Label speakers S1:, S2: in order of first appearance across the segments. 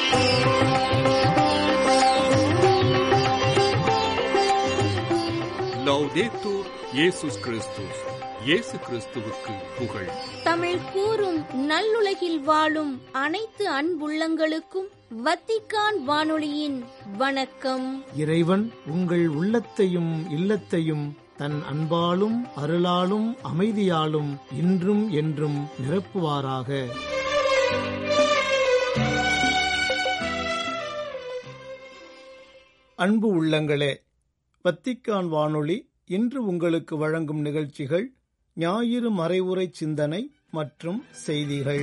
S1: லௌதேத்தூர் இயேசுஸ் கிறிஸ்துஸ் இயேசு கிறிஸ்துவுக்கு புகழ்
S2: தமிழ் கூறும் நல்லுலகில் வாழும் அனைத்து அன்புள்ளங்களுக்கும் வத்திக்கான் வானொலியின் வணக்கம்
S3: இறைவன் உங்கள் உள்ளத்தையும் இல்லத்தையும் தன் அன்பாலும் அருளாலும் அமைதியாலும் இன்றும் என்றும் நிரப்புவாராக அன்பு உள்ளங்களே வத்திக்கான் வானொலி இன்று உங்களுக்கு வழங்கும் நிகழ்ச்சிகள் ஞாயிறு மறைவுரை சிந்தனை மற்றும் செய்திகள்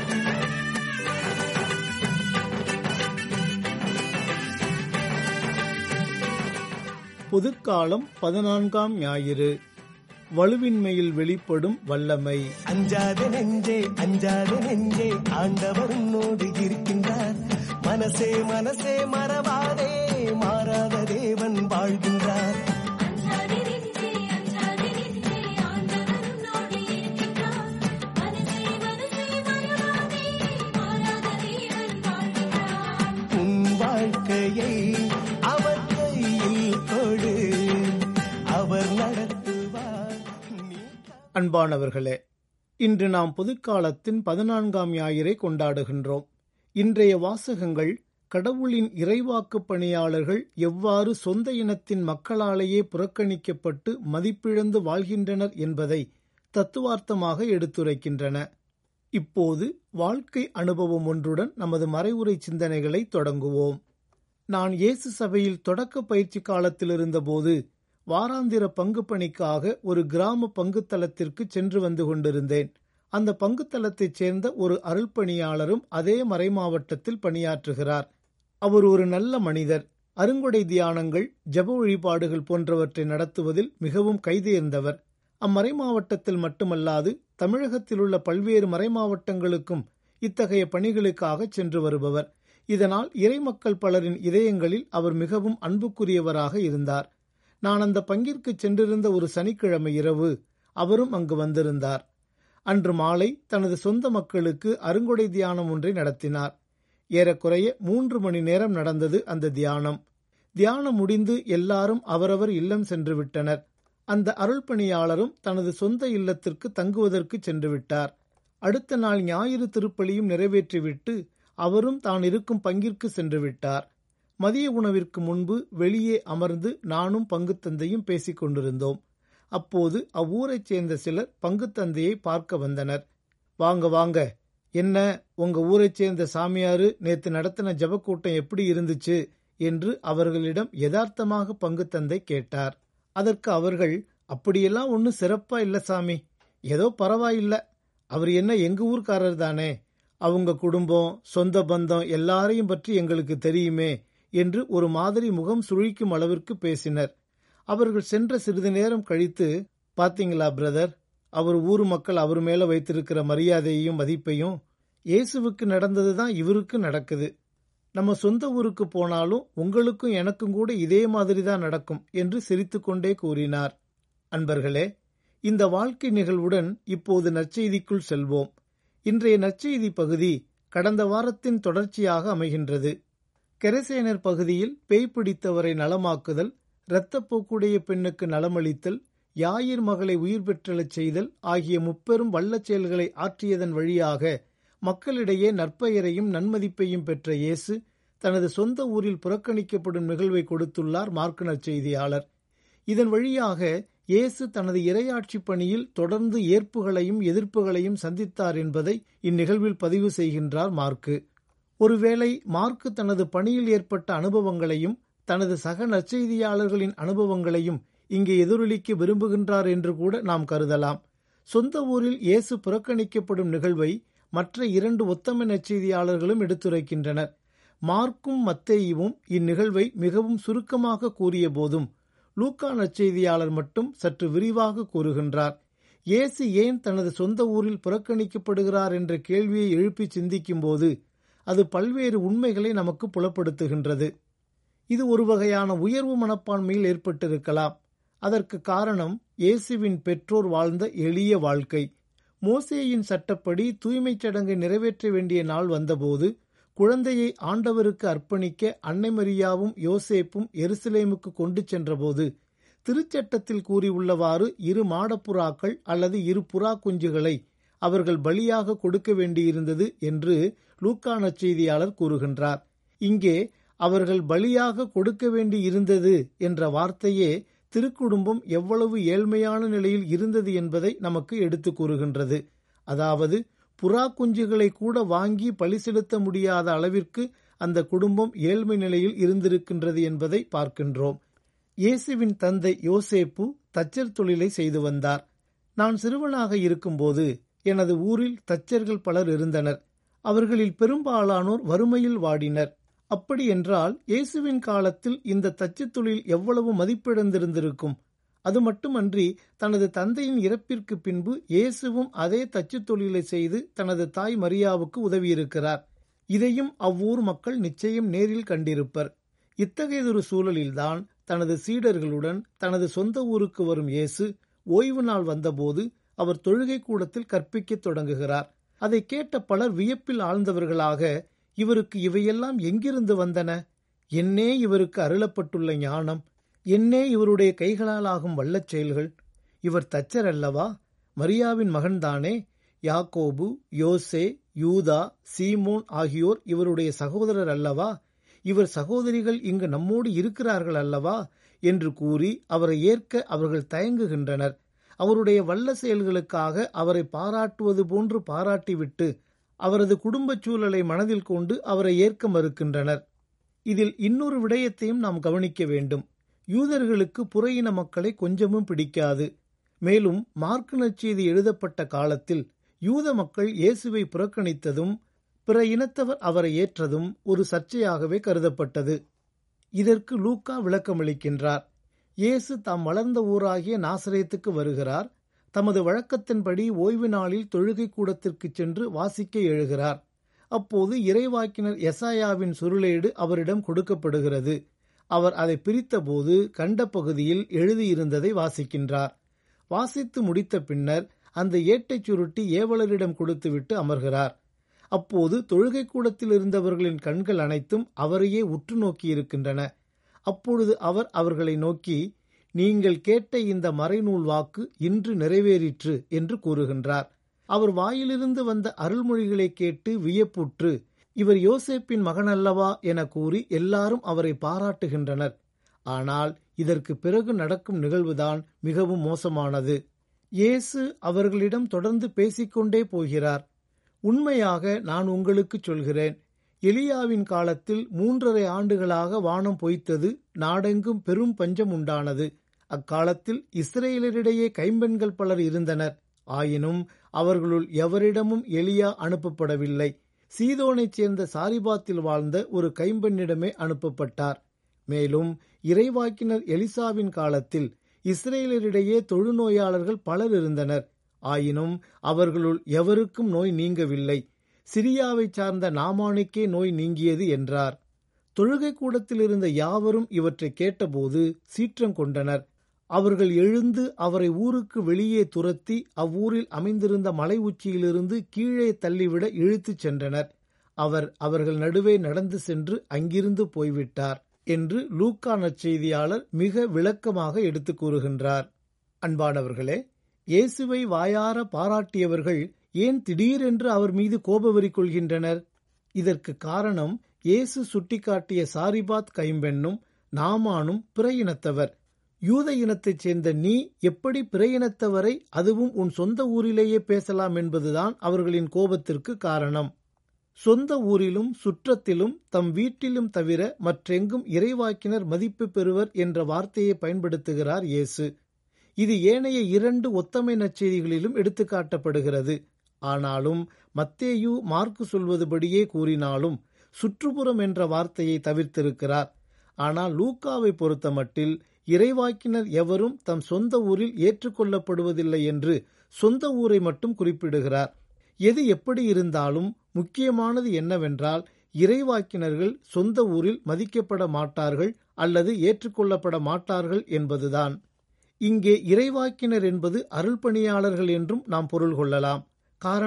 S3: புதுக்காலம் பதினான்காம் ஞாயிறு வலுவின்மையில் வெளிப்படும் வல்லமை
S4: அஞ்சாத நெஞ்சே அஞ்சாத நெஞ்சே ஆண்டவர் உன்னோடு இருக்கின்றார் மனசே மனசே மறவாதே மாறாத தேவன் வாழ்கின்றார்
S5: அஞ்சாதே நெஞ்சே அஞ்சாதே நெஞ்சே ஆண்டவர் உன்னோடு இருக்கின்றார் மனசே மனசே மறவாதே மாறாத தேவன் வாழ்கிறார்
S4: உன் வாழ்க்கையை அவர் கையில் கொடு அவர் நடத்துவார் நீ
S3: அன்பானவர்களே இன்று நாம் பொதுக்காலத்தின் பதினான்காம் ஞாயிறை கொண்டாடுகின்றோம் இன்றைய வாசகங்கள் கடவுளின் இறைவாக்கு பணியாளர்கள் எவ்வாறு சொந்த இனத்தின் மக்களாலேயே புறக்கணிக்கப்பட்டு மதிப்பிழந்து வாழ்கின்றனர் என்பதை தத்துவார்த்தமாக எடுத்துரைக்கின்றன இப்போது வாழ்க்கை அனுபவம் ஒன்றுடன் நமது மறைவுரை சிந்தனைகளை தொடங்குவோம் நான் இயேசு சபையில் தொடக்க பயிற்சி காலத்தில் இருந்தபோது வாராந்திர பங்கு பணிக்காக ஒரு கிராம பங்குத்தலத்திற்கு சென்று வந்து கொண்டிருந்தேன் அந்த பங்குத்தலத்தைச் சேர்ந்த ஒரு அருள் பணியாளரும் அதே மறைமாவட்டத்தில் பணியாற்றுகிறார் அவர் ஒரு நல்ல மனிதர் அருங்கொடை தியானங்கள் ஜப வழிபாடுகள் போன்றவற்றை நடத்துவதில் மிகவும் கைதேர்ந்தவர் அம்மறைமாவட்டத்தில் மட்டுமல்லாது தமிழகத்தில் உள்ள பல்வேறு மறைமாவட்டங்களுக்கும் இத்தகைய பணிகளுக்காக சென்று வருபவர் இதனால் இறைமக்கள் பலரின் இதயங்களில் அவர் மிகவும் அன்புக்குரியவராக இருந்தார் நான் அந்த பங்கிற்கு சென்றிருந்த ஒரு சனிக்கிழமை இரவு அவரும் அங்கு வந்திருந்தார் அன்று மாலை தனது சொந்த மக்களுக்கு அருங்கொடை தியானம் ஒன்றை நடத்தினார் ஏறக்குறைய மூன்று மணி நேரம் நடந்தது அந்த தியானம் தியானம் முடிந்து எல்லாரும் அவரவர் இல்லம் சென்று விட்டனர் அந்த அருள் பணியாளரும் தனது சொந்த இல்லத்திற்கு தங்குவதற்கு சென்று விட்டார் அடுத்த நாள் ஞாயிறு திருப்பலியும் நிறைவேற்றிவிட்டு அவரும் தான் இருக்கும் பங்கிற்கு சென்று விட்டார் மதிய உணவிற்கு முன்பு வெளியே அமர்ந்து நானும் பங்குத்தந்தையும் பேசிக் கொண்டிருந்தோம் அப்போது அவ்வூரைச் சேர்ந்த சிலர் பங்குத்தந்தையை பார்க்க வந்தனர் வாங்க வாங்க என்ன உங்க ஊரைச் சேர்ந்த சாமியாரு நேத்து நடத்தின ஜபக்கூட்டம் எப்படி இருந்துச்சு என்று அவர்களிடம் யதார்த்தமாக பங்குத்தந்தை கேட்டார் அதற்கு அவர்கள் அப்படியெல்லாம் ஒன்றும் சிறப்பா இல்ல சாமி ஏதோ பரவாயில்ல அவர் என்ன எங்க ஊர்க்காரர் தானே அவங்க குடும்பம் சொந்த பந்தம் எல்லாரையும் பற்றி எங்களுக்கு தெரியுமே என்று ஒரு மாதிரி முகம் சுழிக்கும் அளவிற்கு பேசினர் அவர்கள் சென்ற சிறிது நேரம் கழித்து பாத்தீங்களா பிரதர் அவர் ஊர் மக்கள் அவர் மேல வைத்திருக்கிற மரியாதையையும் மதிப்பையும் இயேசுவுக்கு நடந்ததுதான் இவருக்கு நடக்குது நம்ம சொந்த ஊருக்கு போனாலும் உங்களுக்கும் எனக்கும் கூட இதே மாதிரி தான் நடக்கும் என்று சிரித்துக்கொண்டே கூறினார் அன்பர்களே இந்த வாழ்க்கை நிகழ்வுடன் இப்போது நற்செய்திக்குள் செல்வோம் இன்றைய நற்செய்தி பகுதி கடந்த வாரத்தின் தொடர்ச்சியாக அமைகின்றது கெரசேனர் பகுதியில் பேய் பிடித்தவரை நலமாக்குதல் இரத்தப்போக்குடைய பெண்ணுக்கு நலமளித்தல் யாயிர் மகளை உயிர் பெற்றலச் செய்தல் ஆகிய முப்பெரும் வல்லச் செயல்களை ஆற்றியதன் வழியாக மக்களிடையே நற்பெயரையும் நன்மதிப்பையும் பெற்ற இயேசு தனது சொந்த ஊரில் புறக்கணிக்கப்படும் நிகழ்வை கொடுத்துள்ளார் மார்க்கு நற்செய்தியாளர் இதன் வழியாக இயேசு தனது இரையாட்சி பணியில் தொடர்ந்து ஏற்புகளையும் எதிர்ப்புகளையும் சந்தித்தார் என்பதை இந்நிகழ்வில் பதிவு செய்கின்றார் மார்க்கு ஒருவேளை மார்க்கு தனது பணியில் ஏற்பட்ட அனுபவங்களையும் தனது சக நற்செய்தியாளர்களின் அனுபவங்களையும் இங்கே எதிரொலிக்க விரும்புகின்றார் என்று கூட நாம் கருதலாம் சொந்த ஊரில் இயேசு புறக்கணிக்கப்படும் நிகழ்வை மற்ற இரண்டு ஒத்தம நற்செய்தியாளர்களும் எடுத்துரைக்கின்றனர் மார்க்கும் மத்தேயுவும் இந்நிகழ்வை மிகவும் சுருக்கமாக கூறிய போதும் லூக்கா நற்செய்தியாளர் மட்டும் சற்று விரிவாக கூறுகின்றார் இயேசு ஏன் தனது சொந்த ஊரில் புறக்கணிக்கப்படுகிறார் என்ற கேள்வியை எழுப்பி சிந்திக்கும்போது அது பல்வேறு உண்மைகளை நமக்கு புலப்படுத்துகின்றது இது ஒரு வகையான உயர்வு மனப்பான்மையில் ஏற்பட்டிருக்கலாம் அதற்கு காரணம் இயேசுவின் பெற்றோர் வாழ்ந்த எளிய வாழ்க்கை மோசேயின் சட்டப்படி தூய்மைச் சடங்கை நிறைவேற்ற வேண்டிய நாள் வந்தபோது குழந்தையை ஆண்டவருக்கு அர்ப்பணிக்க அன்னை மரியாவும் யோசேப்பும் எருசலேமுக்கு கொண்டு சென்றபோது திருச்சட்டத்தில் கூறியுள்ளவாறு இரு மாடப்புறாக்கள் அல்லது இரு புறா குஞ்சுகளை அவர்கள் பலியாக கொடுக்க வேண்டியிருந்தது என்று லூக்கா நற்செய்தியாளர் கூறுகின்றார் இங்கே அவர்கள் பலியாக கொடுக்க வேண்டி இருந்தது என்ற வார்த்தையே திருக்குடும்பம் எவ்வளவு ஏழ்மையான நிலையில் இருந்தது என்பதை நமக்கு எடுத்து கூறுகின்றது அதாவது புறா குஞ்சுகளை கூட வாங்கி பலி செலுத்த முடியாத அளவிற்கு அந்த குடும்பம் ஏழ்மை நிலையில் இருந்திருக்கின்றது என்பதை பார்க்கின்றோம் இயேசுவின் தந்தை யோசேப்பு தச்சர் தொழிலை செய்து வந்தார் நான் சிறுவனாக இருக்கும்போது எனது ஊரில் தச்சர்கள் பலர் இருந்தனர் அவர்களில் பெரும்பாலானோர் வறுமையில் வாடினர் அப்படி என்றால் இயேசுவின் காலத்தில் இந்த தச்சுத் தொழில் எவ்வளவு மதிப்பிழந்திருந்திருக்கும் அது மட்டுமன்றி தனது தந்தையின் இறப்பிற்கு பின்பு இயேசுவும் அதே தச்சுத் தொழிலை செய்து தனது தாய் மரியாவுக்கு உதவியிருக்கிறார் இதையும் அவ்வூர் மக்கள் நிச்சயம் நேரில் கண்டிருப்பர் இத்தகையதொரு சூழலில்தான் தனது சீடர்களுடன் தனது சொந்த ஊருக்கு வரும் இயேசு ஓய்வு நாள் வந்தபோது அவர் தொழுகை கூடத்தில் கற்பிக்கத் தொடங்குகிறார் அதை கேட்ட பலர் வியப்பில் ஆழ்ந்தவர்களாக இவருக்கு இவையெல்லாம் எங்கிருந்து வந்தன என்னே இவருக்கு அருளப்பட்டுள்ள ஞானம் என்னே இவருடைய கைகளால் ஆகும் வல்லச் செயல்கள் இவர் தச்சர் அல்லவா மரியாவின் மகன்தானே யாக்கோபு யோசே யூதா சீமோன் ஆகியோர் இவருடைய சகோதரர் அல்லவா இவர் சகோதரிகள் இங்கு நம்மோடு இருக்கிறார்கள் அல்லவா என்று கூறி அவரை ஏற்க அவர்கள் தயங்குகின்றனர் அவருடைய வல்ல செயல்களுக்காக அவரை பாராட்டுவது போன்று பாராட்டிவிட்டு அவரது குடும்பச் சூழலை மனதில் கொண்டு அவரை ஏற்க மறுக்கின்றனர் இதில் இன்னொரு விடயத்தையும் நாம் கவனிக்க வேண்டும் யூதர்களுக்கு புறையின மக்களை கொஞ்சமும் பிடிக்காது மேலும் மார்க்கு நற்செய்தி எழுதப்பட்ட காலத்தில் யூத மக்கள் இயேசுவை புறக்கணித்ததும் பிற இனத்தவர் அவரை ஏற்றதும் ஒரு சர்ச்சையாகவே கருதப்பட்டது இதற்கு லூக்கா விளக்கமளிக்கின்றார் இயேசு தாம் வளர்ந்த ஊராகிய நாசரேத்துக்கு வருகிறார் தமது வழக்கத்தின்படி ஓய்வு நாளில் தொழுகை கூடத்திற்கு சென்று வாசிக்க எழுகிறார் அப்போது இறைவாக்கினர் எசாயாவின் சுருளேடு அவரிடம் கொடுக்கப்படுகிறது அவர் அதை பிரித்தபோது கண்ட பகுதியில் எழுதியிருந்ததை வாசிக்கின்றார் வாசித்து முடித்த பின்னர் அந்த ஏட்டைச் சுருட்டி ஏவலரிடம் கொடுத்துவிட்டு அமர்கிறார் அப்போது தொழுகை கூடத்தில் இருந்தவர்களின் கண்கள் அனைத்தும் அவரையே உற்று நோக்கியிருக்கின்றன அப்பொழுது அவர் அவர்களை நோக்கி நீங்கள் கேட்ட இந்த மறைநூல் வாக்கு இன்று நிறைவேறிற்று என்று கூறுகின்றார் அவர் வாயிலிருந்து வந்த அருள்மொழிகளை கேட்டு வியப்புற்று இவர் யோசேப்பின் மகன் அல்லவா என கூறி எல்லாரும் அவரை பாராட்டுகின்றனர் ஆனால் இதற்கு பிறகு நடக்கும் நிகழ்வுதான் மிகவும் மோசமானது இயேசு அவர்களிடம் தொடர்ந்து பேசிக்கொண்டே போகிறார் உண்மையாக நான் உங்களுக்கு சொல்கிறேன் எலியாவின் காலத்தில் மூன்றரை ஆண்டுகளாக வானம் பொய்த்தது நாடெங்கும் பெரும் பஞ்சம் உண்டானது அக்காலத்தில் இஸ்ரேலரிடையே கைம்பெண்கள் பலர் இருந்தனர் ஆயினும் அவர்களுள் எவரிடமும் எலியா அனுப்பப்படவில்லை சீதோனைச் சேர்ந்த சாரிபாத்தில் வாழ்ந்த ஒரு கைம்பெண்ணிடமே அனுப்பப்பட்டார் மேலும் இறைவாக்கினர் எலிசாவின் காலத்தில் இஸ்ரேலரிடையே தொழுநோயாளர்கள் பலர் இருந்தனர் ஆயினும் அவர்களுள் எவருக்கும் நோய் நீங்கவில்லை சிரியாவைச் சார்ந்த நாமானுக்கே நோய் நீங்கியது என்றார் தொழுகை கூடத்தில் இருந்த யாவரும் இவற்றை கேட்டபோது சீற்றம் கொண்டனர் அவர்கள் எழுந்து அவரை ஊருக்கு வெளியே துரத்தி அவ்வூரில் அமைந்திருந்த மலை உச்சியிலிருந்து கீழே தள்ளிவிட இழுத்துச் சென்றனர் அவர் அவர்கள் நடுவே நடந்து சென்று அங்கிருந்து போய்விட்டார் என்று லூக்கா நற்செய்தியாளர் மிக விளக்கமாக எடுத்துக் கூறுகின்றார் அன்பானவர்களே இயேசுவை வாயார பாராட்டியவர்கள் ஏன் திடீரென்று அவர் மீது கோபவரி கொள்கின்றனர் இதற்கு காரணம் இயேசு சுட்டிக்காட்டிய சாரிபாத் கைம்பெண்ணும் நாமானும் பிற இனத்தவர் யூத இனத்தைச் சேர்ந்த நீ எப்படி பிற இனத்தவரை அதுவும் உன் சொந்த ஊரிலேயே பேசலாம் என்பதுதான் அவர்களின் கோபத்திற்கு காரணம் சொந்த ஊரிலும் சுற்றத்திலும் தம் வீட்டிலும் தவிர மற்றெங்கும் இறைவாக்கினர் மதிப்பு பெறுவர் என்ற வார்த்தையை பயன்படுத்துகிறார் இயேசு இது ஏனைய இரண்டு ஒத்தமை நற்செய்திகளிலும் எடுத்துக்காட்டப்படுகிறது ஆனாலும் மத்தேயு மார்க்கு சொல்வதுபடியே கூறினாலும் சுற்றுப்புறம் என்ற வார்த்தையை தவிர்த்திருக்கிறார் ஆனால் லூக்காவை பொறுத்தமட்டில் இறைவாக்கினர் எவரும் தம் சொந்த ஊரில் ஏற்றுக்கொள்ளப்படுவதில்லை என்று சொந்த ஊரை மட்டும் குறிப்பிடுகிறார் எது எப்படி இருந்தாலும் முக்கியமானது என்னவென்றால் இறைவாக்கினர்கள் சொந்த ஊரில் மதிக்கப்பட மாட்டார்கள் அல்லது ஏற்றுக்கொள்ளப்பட மாட்டார்கள் என்பதுதான் இங்கே இறைவாக்கினர் என்பது அருள்பணியாளர்கள் என்றும் நாம் பொருள் கொள்ளலாம் காரணம்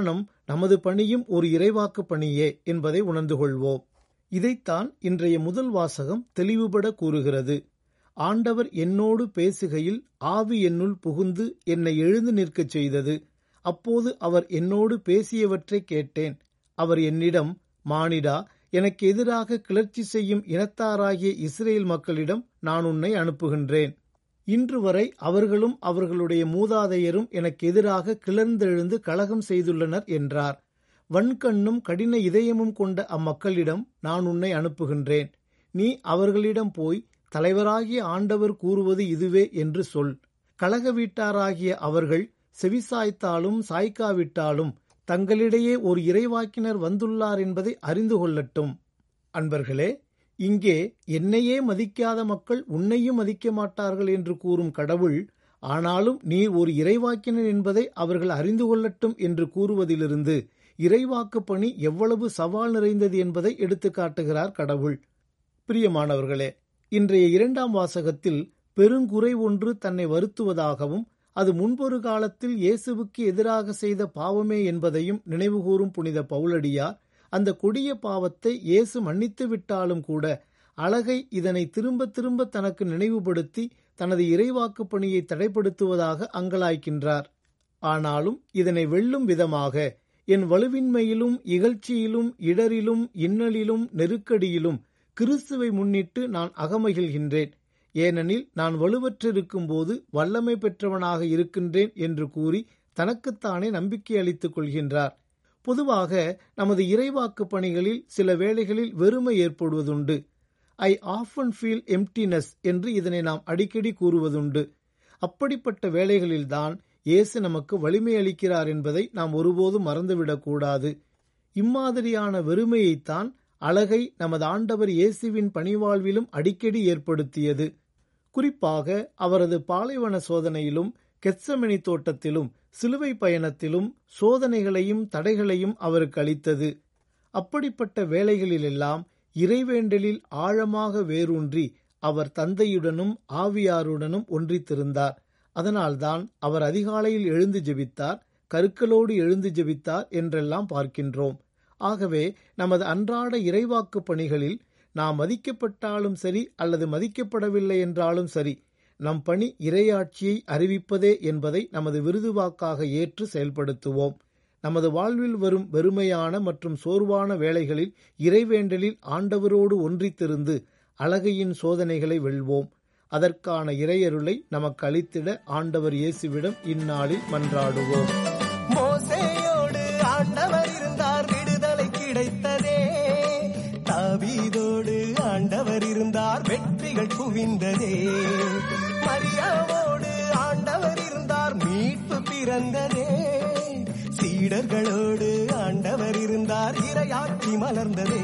S3: நமது பணியும் ஒரு இறைவாக்கு பணியே என்பதை உணர்ந்து கொள்வோம் இதைத்தான் இன்றைய முதல் வாசகம் தெளிவுபட கூறுகிறது ஆண்டவர் என்னோடு பேசுகையில் ஆவி என்னுள் புகுந்து என்னை எழுந்து நிற்கச் செய்தது அப்போது அவர் என்னோடு பேசியவற்றை கேட்டேன் அவர் என்னிடம் மானிடா எனக்கு எதிராக கிளர்ச்சி செய்யும் இனத்தாராகிய இஸ்ரேல் மக்களிடம் நான் உன்னை அனுப்புகின்றேன் இன்று வரை அவர்களும் அவர்களுடைய மூதாதையரும் எனக்கு எதிராக கிளர்ந்தெழுந்து கலகம் செய்துள்ளனர் என்றார் வன்கண்ணும் கடின இதயமும் கொண்ட அம்மக்களிடம் நான் உன்னை அனுப்புகின்றேன் நீ அவர்களிடம் போய் தலைவராகிய ஆண்டவர் கூறுவது இதுவே என்று சொல் கழக வீட்டாராகிய அவர்கள் செவிசாய்த்தாலும் சாய்க்காவிட்டாலும் தங்களிடையே ஒரு இறைவாக்கினர் வந்துள்ளார் என்பதை அறிந்து கொள்ளட்டும் அன்பர்களே இங்கே என்னையே மதிக்காத மக்கள் உன்னையும் மதிக்க மாட்டார்கள் என்று கூறும் கடவுள் ஆனாலும் நீ ஒரு இறைவாக்கினர் என்பதை அவர்கள் அறிந்து கொள்ளட்டும் என்று கூறுவதிலிருந்து இறைவாக்கு பணி எவ்வளவு சவால் நிறைந்தது என்பதை எடுத்துக் காட்டுகிறார் கடவுள் பிரியமானவர்களே இன்றைய இரண்டாம் வாசகத்தில் பெருங்குறை ஒன்று தன்னை வருத்துவதாகவும் அது முன்பொரு காலத்தில் இயேசுவுக்கு எதிராக செய்த பாவமே என்பதையும் நினைவுகூரும் புனித பவுலடியார் அந்த கொடிய பாவத்தை இயேசு மன்னித்து விட்டாலும் கூட அழகை இதனை திரும்ப திரும்ப தனக்கு நினைவுபடுத்தி தனது இறைவாக்கு பணியை தடைப்படுத்துவதாக அங்கலாய்க்கின்றார் ஆனாலும் இதனை வெல்லும் விதமாக என் வலுவின்மையிலும் இகழ்ச்சியிலும் இடரிலும் இன்னலிலும் நெருக்கடியிலும் கிறிஸ்துவை முன்னிட்டு நான் அகமகிழ்கின்றேன் ஏனெனில் நான் வலுவற்றிருக்கும் போது வல்லமை பெற்றவனாக இருக்கின்றேன் என்று கூறி தனக்குத்தானே நம்பிக்கை அளித்துக் கொள்கின்றார் பொதுவாக நமது இறைவாக்கு பணிகளில் சில வேளைகளில் வெறுமை ஏற்படுவதுண்டு ஐ ஆஃபன் ஃபீல் எம்டினஸ் என்று இதனை நாம் அடிக்கடி கூறுவதுண்டு அப்படிப்பட்ட வேளைகளில்தான் இயேசு நமக்கு வலிமை அளிக்கிறார் என்பதை நாம் ஒருபோதும் மறந்துவிடக்கூடாது இம்மாதிரியான வெறுமையைத்தான் அழகை நமது ஆண்டவர் இயேசுவின் பணிவாழ்விலும் அடிக்கடி ஏற்படுத்தியது குறிப்பாக அவரது பாலைவன சோதனையிலும் கெத்சமணி தோட்டத்திலும் சிலுவை பயணத்திலும் சோதனைகளையும் தடைகளையும் அவருக்கு அளித்தது அப்படிப்பட்ட வேளைகளிலெல்லாம் இறைவேண்டலில் ஆழமாக வேரூன்றி அவர் தந்தையுடனும் ஆவியாருடனும் ஒன்றித்திருந்தார் அதனால்தான் அவர் அதிகாலையில் எழுந்து ஜெபித்தார் கருக்களோடு எழுந்து ஜெபித்தார் என்றெல்லாம் பார்க்கின்றோம் ஆகவே நமது அன்றாட இறைவாக்கு பணிகளில் நாம் மதிக்கப்பட்டாலும் சரி அல்லது மதிக்கப்படவில்லை என்றாலும் சரி நம் பணி இறையாட்சியை அறிவிப்பதே என்பதை நமது விருதுவாக்காக ஏற்று செயல்படுத்துவோம் நமது வாழ்வில் வரும் வெறுமையான மற்றும் சோர்வான வேளைகளில் இறைவேண்டலில் ஆண்டவரோடு ஒன்றித்திருந்து அழகையின் சோதனைகளை வெல்வோம் அதற்கான இறையருளை நமக்கு அளித்திட ஆண்டவர் இயேசுவிடம் இந்நாளில் மன்றாடுவோம்
S4: மோசேயோடு ஆண்டவர் இருந்தார் விடுதலை கிடைத்ததே தாவீதோடு ஆண்டவர் இருந்தார் வெற்றிகள் குவிந்ததே மரியாவோடு ஆண்டவர் இருந்தார் மீட்பு பிறந்ததே சீடர்களோடு ஆண்டவர் இருந்தார் இரையாட்சி மலர்ந்ததே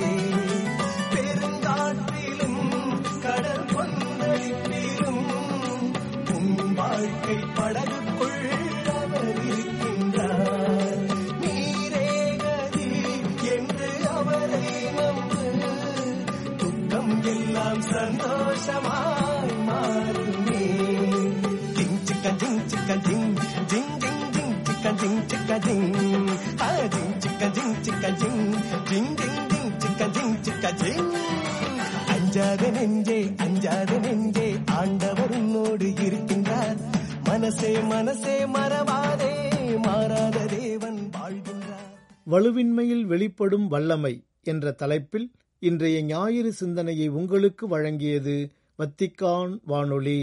S4: பெருங்காற்றிலும் கடல் கொந்தளிப்பிலும் உன் வாழ்க்கை படகுக்குள் அவர் இருக்கின்றார் நீரே கதி என்று அவரை நம்பு துக்கம் எல்லாம் சந்தோஷமாய் மாறுமே ஜிங் சிக்க ஜிங் சிக்க ஜிங் ஜிங் ஜிங் ஜிங் சிக்க ஜிங் சிக்க ஜிங் ஆ ஜிங் சிக்க ஜிங் சிக்க ஜிங் ஜிங் ஜிங் ஜிங் சிக்க ஜிங் சிக்க ஜிங் அஞ்சாத நெஞ்சே அஞ்சாத நெஞ்சே ஆண்டவர் உன்னோடு இருக்கின்றார் மனசே மனசே மறவாதே மாறாத தேவன் வாழ்கின்றார்
S3: வலுவின்மையில் வெளிப்படும் வல்லமை என்ற தலைப்பில் இன்றைய ஞாயிறு சிந்தனையை உங்களுக்கு வழங்கியது வத்திக்கான் வானொலி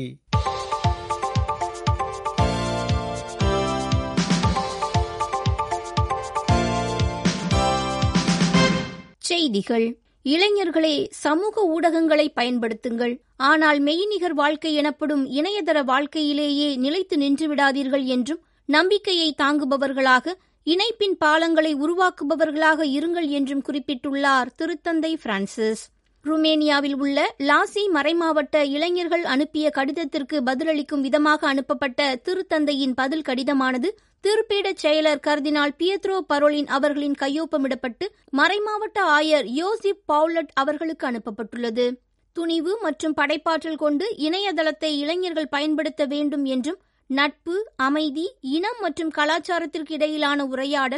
S2: செய்திகள் இளைஞர்களே சமூக ஊடகங்களை பயன்படுத்துங்கள் ஆனால் மெய்நிகர் வாழ்க்கை எனப்படும் இணையதள வாழ்க்கையிலேயே நிலைத்து நின்று விடாதீர்கள் என்றும் நம்பிக்கையை தாங்குபவர்களாக இணைப்பின் பாலங்களை உருவாக்குபவர்களாக இருங்கள் என்றும் குறிப்பிட்டுள்ளார் திருத்தந்தை பிரான்சிஸ் ருமேனியாவில் உள்ள லாசி மறைமாவட்ட இளைஞர்கள் அனுப்பிய கடிதத்திற்கு பதிலளிக்கும் விதமாக அனுப்பப்பட்ட திருத்தந்தையின் பதில் கடிதமானது திருப்பீடச் செயலர் கர்தினால் பியத்ரோ பரோலின் அவர்களின் கையொப்பமிடப்பட்டு மறைமாவட்ட ஆயர் யோசிப் பவுலட் அவர்களுக்கு அனுப்பப்பட்டுள்ளது துணிவு மற்றும் படைப்பாற்றல் கொண்டு இணையதளத்தை இளைஞர்கள் பயன்படுத்த வேண்டும் என்றும் நட்பு அமைதி இனம் மற்றும் கலாச்சாரத்திற்கு இடையிலான உரையாடல்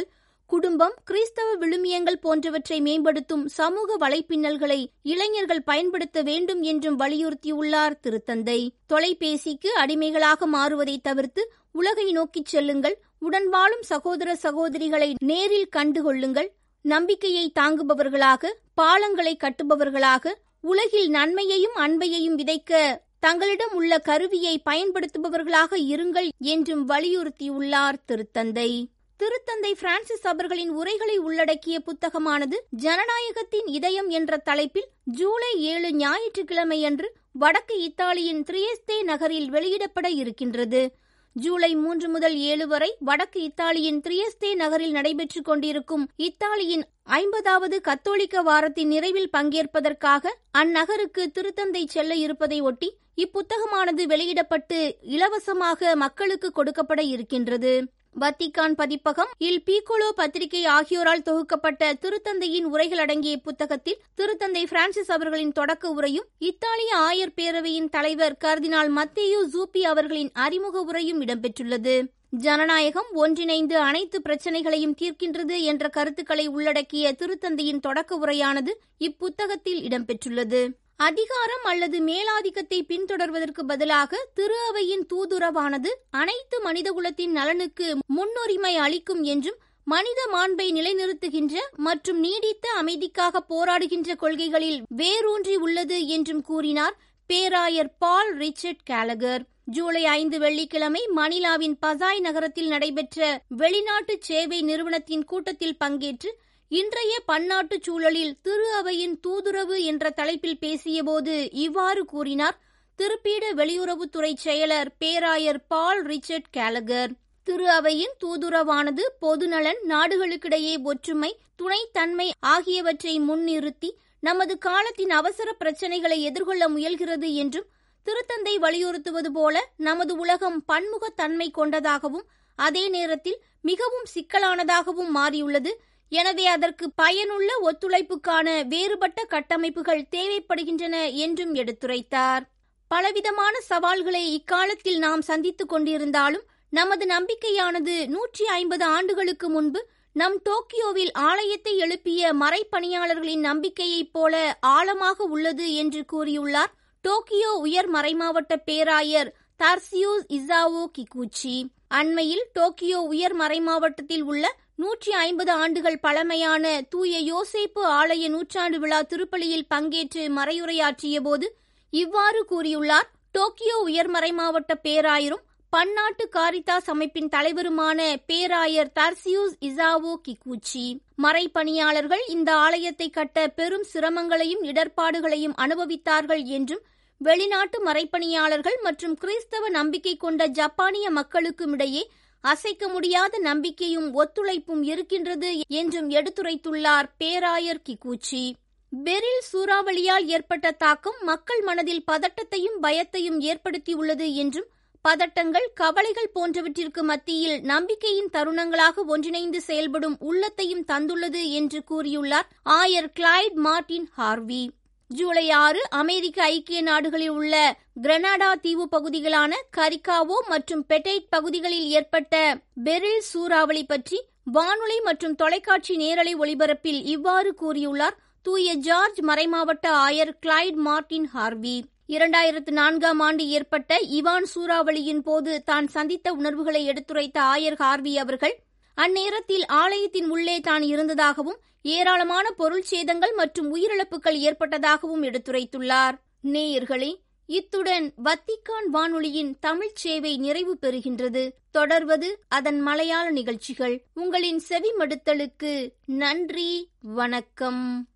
S2: குடும்பம் கிறிஸ்தவ விழுமியங்கள் போன்றவற்றை மேம்படுத்தும் சமூக வலைப்பின்னல்களை இளைஞர்கள் பயன்படுத்த வேண்டும் என்றும் வலியுறுத்தியுள்ளார் திருத்தந்தை தொலைபேசிக்கு அடிமைகளாக மாறுவதை தவிர்த்து உலகை நோக்கிச் செல்லுங்கள் உடன் வாழும் சகோதர சகோதரிகளை நேரில் கண்டுகொள்ளுங்கள் நம்பிக்கையை தாங்குபவர்களாக பாலங்களை கட்டுபவர்களாக உலகில் நன்மையையும் அன்பையையும் விதைக்க தங்களிடம் உள்ள கருவியை பயன்படுத்துபவர்களாக இருங்கள் என்றும் வலியுறுத்தியுள்ளார் திருத்தந்தை திருத்தந்தை பிரான்சிஸ் அவர்களின் உரைகளை உள்ளடக்கிய புத்தகமானது ஜனநாயகத்தின் இதயம் என்ற தலைப்பில் ஜூலை ஏழு ஞாயிற்றுக்கிழமையன்று வடக்கு இத்தாலியின் திரியஸ்தே நகரில் வெளியிடப்பட இருக்கின்றது ஜூலை மூன்று முதல் ஏழு வரை வடக்கு இத்தாலியின் திரியஸ்தே நகரில் நடைபெற்றுக் கொண்டிருக்கும் இத்தாலியின் ஐம்பதாவது கத்தோலிக்க வாரத்தின் நிறைவில் பங்கேற்பதற்காக அந்நகருக்கு திருத்தந்தை செல்ல இருப்பதை ஒட்டி இப்புத்தகமானது வெளியிடப்பட்டு இலவசமாக மக்களுக்கு கொடுக்கப்பட இருக்கின்றது வத்திக்கான் பதிப்பகம் இல் பீக்கோலோ பத்திரிகை ஆகியோரால் தொகுக்கப்பட்ட திருத்தந்தையின் உரைகள் அடங்கிய புத்தகத்தில் திருத்தந்தை பிரான்சிஸ் அவர்களின் தொடக்க உரையும் இத்தாலிய ஆயர் பேரவையின் தலைவர் கர்தினால் மத்தேயு ஜூப்பி அவர்களின் அறிமுக உரையும் இடம்பெற்றுள்ளது ஜனநாயகம் ஒன்றிணைந்து அனைத்து பிரச்சனைகளையும் தீர்க்கின்றது என்ற கருத்துக்களை உள்ளடக்கிய திருத்தந்தையின் தொடக்க உரையானது இப்புத்தகத்தில் இடம்பெற்றுள்ளது அதிகாரம் அல்லது மேலாதிக்கத்தை பின்தொடர்வதற்கு பதிலாக திரு அவையின் தூதுரவானது அனைத்து மனிதகுலத்தின் நலனுக்கு முன்னுரிமை அளிக்கும் என்றும் மனித மாண்பை நிலைநிறுத்துகின்ற மற்றும் நீடித்த அமைதிக்காக போராடுகின்ற கொள்கைகளில் வேரூன்றி உள்ளது என்றும் கூறினார் பேராயர் பால் ரிச்சர்ட் கேலகர் ஜூலை ஐந்து வெள்ளிக்கிழமை மணிலாவின் பசாய் நகரத்தில் நடைபெற்ற வெளிநாட்டு சேவை நிறுவனத்தின் கூட்டத்தில் பங்கேற்று இன்றைய பன்னாட்டு சூழலில் திரு அவையின் தூதுறவு என்ற தலைப்பில் பேசியபோது இவ்வாறு கூறினார் திருப்பீட வெளியுறவுத்துறை செயலர் பேராயர் பால் ரிச்சர்ட் கேலகர் திரு அவையின் தூதுறவானது பொதுநலன் நாடுகளுக்கிடையே ஒற்றுமை துணைத்தன்மை ஆகியவற்றை முன்னிறுத்தி நமது காலத்தின் அவசர பிரச்சனைகளை எதிர்கொள்ள முயல்கிறது என்றும் திருத்தந்தை வலியுறுத்துவது போல நமது உலகம் பன்முகத்தன்மை கொண்டதாகவும் அதே நேரத்தில் மிகவும் சிக்கலானதாகவும் மாறியுள்ளது எனவே அதற்கு பயனுள்ள ஒத்துழைப்புக்கான வேறுபட்ட கட்டமைப்புகள் தேவைப்படுகின்றன என்றும் எடுத்துரைத்தார் பலவிதமான சவால்களை இக்காலத்தில் நாம் சந்தித்துக் கொண்டிருந்தாலும் நமது நம்பிக்கையானது நூற்றி ஐம்பது ஆண்டுகளுக்கு முன்பு நம் டோக்கியோவில் ஆலயத்தை எழுப்பிய மறைப்பணியாளர்களின் நம்பிக்கையைப் போல ஆழமாக உள்ளது என்று கூறியுள்ளார் டோக்கியோ உயர் மறைமாவட்ட பேராயர் தார்சியூஸ் இசாவோ கிகுச்சி அண்மையில் டோக்கியோ உயர் மறைமாவட்டத்தில் உள்ள நூற்றி ஐம்பது ஆண்டுகள் பழமையான தூய யோசேப்பு ஆலய நூற்றாண்டு விழா திருப்பலியில் பங்கேற்று மறையுரையாற்றிய போது இவ்வாறு கூறியுள்ளார் டோக்கியோ உயர்மறை மாவட்ட பேராயரும் பன்னாட்டு காரிதாஸ் அமைப்பின் தலைவருமான பேராயர் தர்சியூஸ் இசாவோ கிகுச்சி மறைப்பணியாளர்கள் இந்த ஆலயத்தை கட்ட பெரும் சிரமங்களையும் இடர்பாடுகளையும் அனுபவித்தார்கள் என்றும் வெளிநாட்டு மறைப்பணியாளர்கள் மற்றும் கிறிஸ்தவ நம்பிக்கை கொண்ட ஜப்பானிய மக்களுக்கும் இடையே அசைக்க முடியாத நம்பிக்கையும் ஒத்துழைப்பும் இருக்கின்றது என்றும் எடுத்துரைத்துள்ளார் பேராயர் கிகுச்சி பெரில் சூறாவளியால் ஏற்பட்ட தாக்கம் மக்கள் மனதில் பதட்டத்தையும் பயத்தையும் ஏற்படுத்தியுள்ளது என்றும் பதட்டங்கள் கவலைகள் போன்றவற்றிற்கு மத்தியில் நம்பிக்கையின் தருணங்களாக ஒன்றிணைந்து செயல்படும் உள்ளத்தையும் தந்துள்ளது என்று கூறியுள்ளார் ஆயர் கிளைட் மார்டின் ஹார்வி ஜூலை ஆறு அமெரிக்க ஐக்கிய நாடுகளில் உள்ள கிரனாடா தீவு பகுதிகளான கரிகாவோ மற்றும் பெட்டைட் பகுதிகளில் ஏற்பட்ட பெரில் சூறாவளி பற்றி வானொலி மற்றும் தொலைக்காட்சி நேரலை ஒளிபரப்பில் இவ்வாறு கூறியுள்ளார் தூய ஜார்ஜ் மறைமாவட்ட ஆயர் கிளைட் மார்டின் ஹார்வி இரண்டாயிரத்து நான்காம் ஆண்டு ஏற்பட்ட இவான் சூறாவளியின் போது தான் சந்தித்த உணர்வுகளை எடுத்துரைத்த ஆயர் ஹார்வி அவர்கள் அந்நேரத்தில் ஆலயத்தின் உள்ளே தான் இருந்ததாகவும் ஏராளமான பொருள் சேதங்கள் மற்றும் உயிரிழப்புகள் ஏற்பட்டதாகவும் எடுத்துரைத்துள்ளார் நேயர்களே இத்துடன் வத்திக்கான் வானொலியின் தமிழ்ச் சேவை நிறைவு பெறுகின்றது தொடர்வது அதன் மலையாள நிகழ்ச்சிகள் உங்களின் செவிமடுத்தலுக்கு நன்றி வணக்கம்